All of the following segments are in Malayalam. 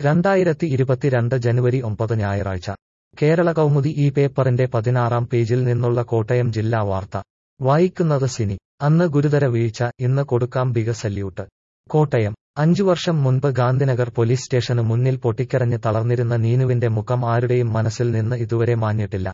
രണ്ടായിരത്തി ഇരുപത്തിരണ്ട് ജനുവരി ഒമ്പത് ഞായറാഴ്ച കേരള കൗമുദി ഈ പേപ്പറിന്റെ പതിനാറാം പേജിൽ നിന്നുള്ള കോട്ടയം ജില്ലാ വാർത്ത വായിക്കുന്നത് സിനി അന്ന് ഗുരുതര വീഴ്ച ഇന്ന് കൊടുക്കാം ബിഗ സല്യൂട്ട് കോട്ടയം അഞ്ചു വർഷം മുൻപ് ഗാന്ധിനഗർ പോലീസ് സ്റ്റേഷന് മുന്നിൽ പൊട്ടിക്കരഞ്ഞ് തളർന്നിരുന്ന നീനുവിന്റെ മുഖം ആരുടെയും മനസ്സിൽ നിന്ന് ഇതുവരെ മാഞ്ഞിട്ടില്ല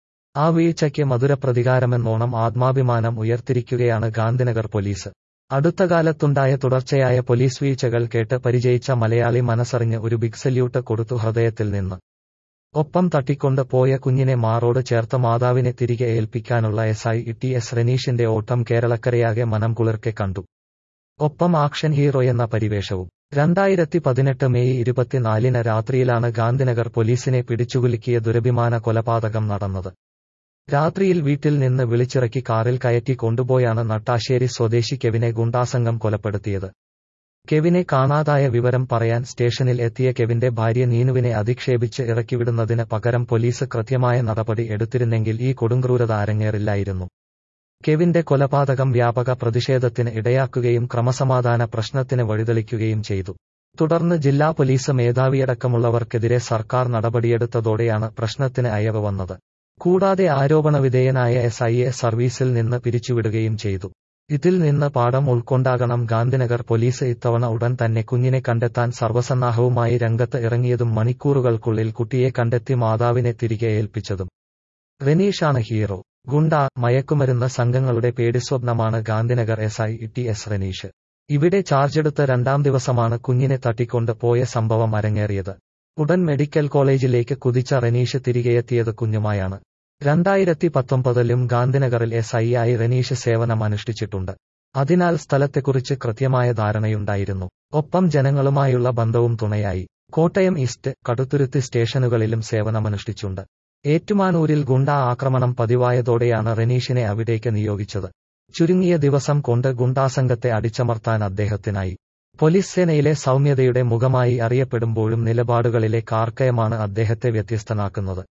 ആ വീഴ്ചയ്ക്ക് മധുരപ്രതികാരമെന്നോണം ആത്മാഭിമാനം ഉയർത്തിരിക്കുകയാണ് ഗാന്ധിനഗർ പോലീസ് അടുത്ത കാലത്തുണ്ടായ തുടർച്ചയായ പോലീസ് വീഴ്ചകൾ കേട്ട് പരിചയിച്ച മലയാളി മനസ്സറിഞ്ഞ് ഒരു ബിഗ് സല്യൂട്ട് കൊടുത്തു ഹൃദയത്തിൽ നിന്ന് ഒപ്പം തട്ടിക്കൊണ്ട് പോയ കുഞ്ഞിനെ മാറോട് ചേർത്ത മാതാവിനെ തിരികെ ഏൽപ്പിക്കാനുള്ള എസ് ഐ ടി എസ് റനീഷിന്റെ ഓട്ടം കേരളക്കരയാകെ മനം കുളിർക്കെ കണ്ടു ഒപ്പം ആക്ഷൻ ഹീറോ എന്ന പരിവേഷവും രണ്ടായിരത്തി പതിനെട്ട് മെയ് ഇരുപത്തിനാലിന് രാത്രിയിലാണ് ഗാന്ധിനഗർ പോലീസിനെ പിടിച്ചുകുലുക്കിയ ദുരഭിമാന കൊലപാതകം നടന്നത് രാത്രിയിൽ വീട്ടിൽ നിന്ന് വിളിച്ചിറക്കി കാറിൽ കയറ്റി കൊണ്ടുപോയാണ് നട്ടാശ്ശേരി സ്വദേശി കെവിനെ ഗുണ്ടാസംഘം കൊലപ്പെടുത്തിയത് കെവിനെ കാണാതായ വിവരം പറയാൻ സ്റ്റേഷനിൽ എത്തിയ കെവിന്റെ ഭാര്യ നീനുവിനെ അധിക്ഷേപിച്ച് ഇറക്കിവിടുന്നതിന് പകരം പോലീസ് കൃത്യമായ നടപടി എടുത്തിരുന്നെങ്കിൽ ഈ കൊടുങ്ക്രൂരത അരങ്ങേറില്ലായിരുന്നു കെവിന്റെ കൊലപാതകം വ്യാപക പ്രതിഷേധത്തിന് ഇടയാക്കുകയും ക്രമസമാധാന പ്രശ്നത്തിന് വഴിതെളിക്കുകയും ചെയ്തു തുടർന്ന് ജില്ലാ പോലീസ് മേധാവിയടക്കമുള്ളവർക്കെതിരെ സർക്കാർ നടപടിയെടുത്തതോടെയാണ് പ്രശ്നത്തിന് അയവ് വന്നത് കൂടാതെ ആരോപണവിധേയനായ എസ് ഐയെ സർവീസിൽ നിന്ന് പിരിച്ചുവിടുകയും ചെയ്തു ഇതിൽ നിന്ന് പാഠം ഉൾക്കൊണ്ടാകണം ഗാന്ധിനഗർ പോലീസ് ഇത്തവണ ഉടൻ തന്നെ കുഞ്ഞിനെ കണ്ടെത്താൻ സർവ്വസന്നാഹവുമായി രംഗത്ത് ഇറങ്ങിയതും മണിക്കൂറുകൾക്കുള്ളിൽ കുട്ടിയെ കണ്ടെത്തി മാതാവിനെ തിരികെ ഏൽപ്പിച്ചതും റെനീഷാണ് ഹീറോ ഗുണ്ട മയക്കുമരുന്ന് സംഘങ്ങളുടെ പേടിസ്വപ്നമാണ് Gandhinagar S I T S Raneesh ഇവിടെ ചാർജെടുത്ത രണ്ടാം ദിവസമാണ് കുഞ്ഞിനെ തട്ടിക്കൊണ്ട് പോയ സംഭവം അരങ്ങേറിയത് ഉടൻ മെഡിക്കൽ കോളേജിലേക്ക് കുതിച്ച റനീഷ് തിരികെയെത്തിയത് കുഞ്ഞുമായാണ് രണ്ടായിരത്തി പത്തൊമ്പതിലും ഗാന്ധിനഗറിൽ എസ് ഐ ആയി റനീഷ് സേവനം അനുഷ്ഠിച്ചിട്ടുണ്ട് അതിനാൽ സ്ഥലത്തെക്കുറിച്ച് കൃത്യമായ ധാരണയുണ്ടായിരുന്നു ഒപ്പം ജനങ്ങളുമായുള്ള ബന്ധവും തുണയായി കോട്ടയം ഈസ്റ്റ് കടുത്തുരുത്തി സ്റ്റേഷനുകളിലും സേവനമനുഷ്ഠിച്ചുണ്ട് ഏറ്റുമാനൂരിൽ ഗുണ്ട ആക്രമണം പതിവായതോടെയാണ് റനീഷിനെ അവിടേക്ക് നിയോഗിച്ചത് ചുരുങ്ങിയ ദിവസം കൊണ്ട് ഗുണ്ടാസംഘത്തെ അടിച്ചമർത്താൻ അദ്ദേഹത്തിനായി പോലീസ് സേനയിലെ സൗമ്യതയുടെ മുഖമായി അറിയപ്പെടുമ്പോഴും നിലപാടുകളിലെ കാർക്കയമാണ് അദ്ദേഹത്തെ വ്യത്യസ്തനാക്കുന്നത്